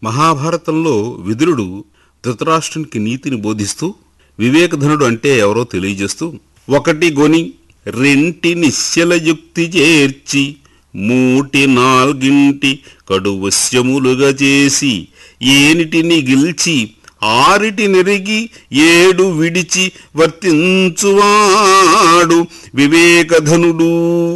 మహాభారతంలో విదురుడు ధృతరాష్ట్రునికి నీతిని బోధిస్తూ వివేకధనుడు అంటే ఎవరో తెలియజేస్తూ ఒకటి గొని రెంటి నిశ్చల యుక్తి చేర్చి మూటి నాల్గింటి కడువశ్యములుగా చేసి ఏనిటిని గిల్చి ఆరిటి నెరిగి ఏడు విడిచి వర్తించువాడు వివేకధనుడు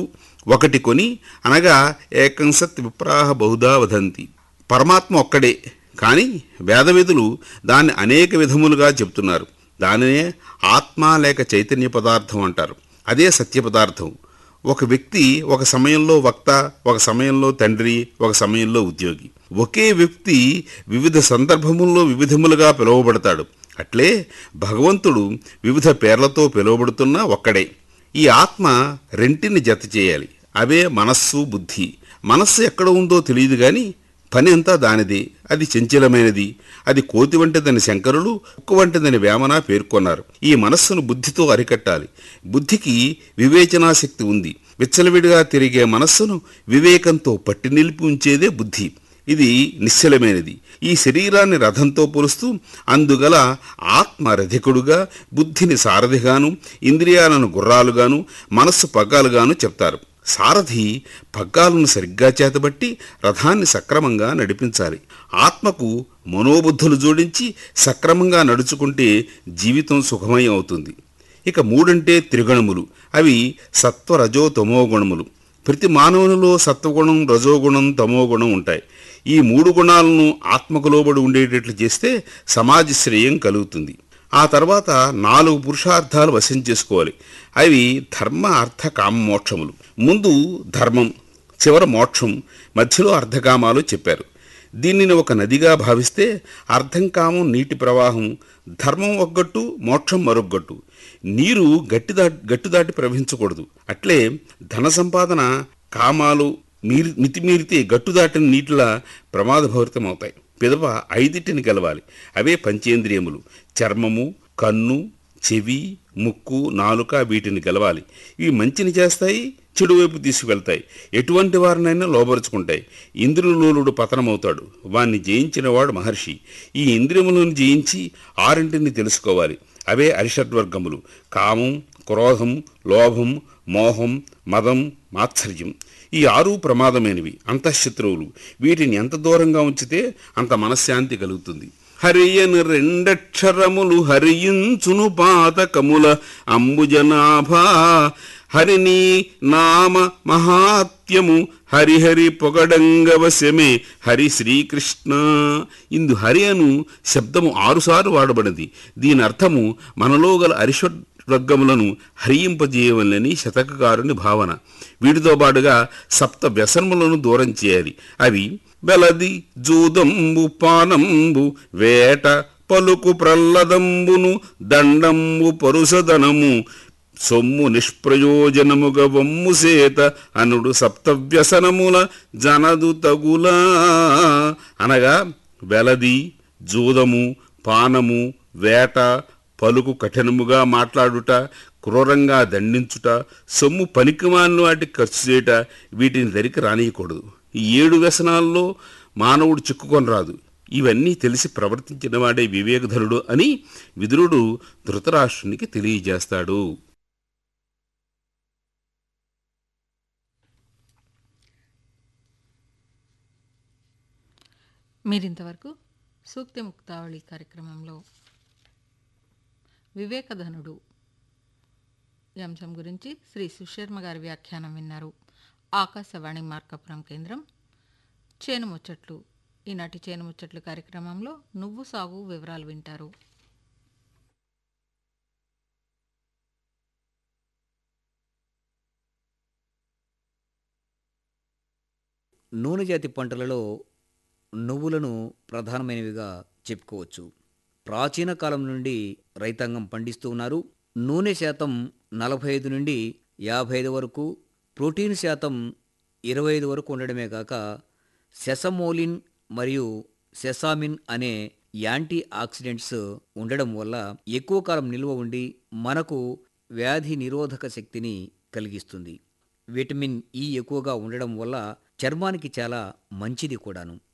ఒకటి కొని అనగా ఏకం సత్ విప్రాహ బహుదా వదంతి పరమాత్మ ఒక్కడే కానీ వేదవిధులు దాన్ని అనేక విధములుగా చెప్తున్నారు దానినే ఆత్మ లేక చైతన్య పదార్థం అంటారు అదే సత్య పదార్థం ఒక వ్యక్తి ఒక సమయంలో వక్త ఒక సమయంలో తండ్రి ఒక సమయంలో ఉద్యోగి ఒకే వ్యక్తి వివిధ సందర్భముల్లో వివిధములుగా పిలువబడతాడు అట్లే భగవంతుడు వివిధ పేర్లతో పిలువబడుతున్నా ఒక్కడే ఈ ఆత్మ రెంటిని జత చేయాలి అవే మనస్సు బుద్ధి మనస్సు ఎక్కడ ఉందో తెలియదు గాని పని అంతా దానిదే అది చంచలమైనది అది కోతి వంటిదని శంకరులు కుక్క వంటిదని వేమన పేర్కొన్నారు ఈ మనస్సును బుద్ధితో అరికట్టాలి బుద్ధికి వివేచనాశక్తి ఉంది విచ్చలవిడిగా తిరిగే మనస్సును వివేకంతో పట్టి నిలిపి ఉంచేదే బుద్ధి ఇది నిశ్చలమైనది ఈ శరీరాన్ని రథంతో పోలుస్తూ అందుగల ఆత్మ రధికుడుగా బుద్ధిని సారథిగాను ఇంద్రియాలను గుర్రాలుగాను మనస్సు పగ్గాలుగాను చెప్తారు సారథి పగ్గాలను సరిగ్గా చేతబట్టి రథాన్ని సక్రమంగా నడిపించాలి ఆత్మకు మనోబుద్ధులు జోడించి సక్రమంగా నడుచుకుంటే జీవితం సుఖమయం అవుతుంది ఇక మూడంటే త్రిగుణములు అవి సత్వ రజో తమో గుణములు ప్రతి మానవునిలో సత్వగుణం రజోగుణం తమోగుణం ఉంటాయి ఈ మూడు గుణాలను ఆత్మకు లోబడి ఉండేటట్లు చేస్తే సమాజ శ్రేయం కలుగుతుంది ఆ తర్వాత నాలుగు పురుషార్థాలు వశం చేసుకోవాలి అవి ధర్మ అర్థ కామ మోక్షములు ముందు ధర్మం చివర మోక్షం మధ్యలో అర్ధకామాలు చెప్పారు దీనిని ఒక నదిగా భావిస్తే అర్థం కామం నీటి ప్రవాహం ధర్మం ఒగ్గట్టు మోక్షం మరొగ్గట్టు నీరు గట్టి దాటి గట్టు దాటి ప్రవహించకూడదు అట్లే ధన సంపాదన కామాలు మీరి మితిమీరితే గట్టు దాటిన నీటిలా ప్రమాదభరితమవుతాయి పిదప ఐదింటిని గెలవాలి అవే పంచేంద్రియములు చర్మము కన్ను చెవి ముక్కు నాలుక వీటిని గెలవాలి ఇవి మంచిని చేస్తాయి చెడు వైపు తీసుకువెళ్తాయి ఎటువంటి వారినైనా లోబరుచుకుంటాయి ఇంద్రులోలుడు పతనమవుతాడు వాణ్ణి జయించినవాడు మహర్షి ఈ ఇంద్రియములను జయించి ఆరింటిని తెలుసుకోవాలి అవే అరిషడ్వర్గములు కామం క్రోధం లోభం మోహం మదం మాత్సర్యం ఈ ఆరు ప్రమాదమైనవి అంతఃశత్రువులు వీటిని ఎంత దూరంగా ఉంచితే అంత మనశ్శాంతి కలుగుతుంది హరియను రెండక్షరములు హరియించును పాతకముల అంబుజనాభా హరిని నామ మహాత్యము హరిహరి పొగడంగవశమే హరి శ్రీకృష్ణ ఇందు హరి అను శబ్దము ఆరుసార్లు వాడబడింది దీని అర్థము మనలో గల అరిషడ్ వర్గములను హరింపజేయవలని శతకకారుని భావన వీటితో పాటుగా సప్త వ్యసనములను దూరం చేయాలి అవి బెలది జూదంబు పానంబు వేట పలుకు ప్రల్లదంబును దండంబు పరుసదనము సొమ్ము నిష్ప్రయోజనముగ వమ్ము సేత అనుడు సప్తవ్యసనముల జనదు తగులా అనగా వెలది జూదము పానము వేట పలుకు కఠినముగా మాట్లాడుట క్రూరంగా దండించుట సొమ్ము పనికిమాలిన వాటికి ఖర్చు చేయుట వీటిని దరికి రానియకూడదు ఈ ఏడు వ్యసనాల్లో మానవుడు చిక్కుకొని రాదు ఇవన్నీ తెలిసి ప్రవర్తించిన వాడే వివేకధరుడు అని విదురుడు ధృతరాష్ట్రునికి తెలియజేస్తాడు మీరింతవరకు సూక్తి ముక్తావళి కార్యక్రమంలో వివేకధనుడు ఈ అంశం గురించి శ్రీ సుశర్మ గారి వ్యాఖ్యానం విన్నారు ఆకాశవాణి మార్కాపురం కేంద్రం చేను ముచ్చట్లు ఈనాటి చేను ముచ్చట్లు కార్యక్రమంలో నువ్వు సాగు వివరాలు వింటారు నూనె జాతి పంటలలో నువ్వులను ప్రధానమైనవిగా చెప్పుకోవచ్చు ప్రాచీన కాలం నుండి రైతాంగం పండిస్తూ ఉన్నారు నూనె శాతం నలభై ఐదు నుండి యాభై ఐదు వరకు ప్రోటీన్ శాతం ఇరవై ఐదు వరకు ఉండడమే కాక సెసమోలిన్ మరియు సెసామిన్ అనే యాంటీ ఆక్సిడెంట్స్ ఉండడం వల్ల ఎక్కువ కాలం నిల్వ ఉండి మనకు వ్యాధి నిరోధక శక్తిని కలిగిస్తుంది విటమిన్ ఈ ఎక్కువగా ఉండడం వల్ల చర్మానికి చాలా మంచిది కూడాను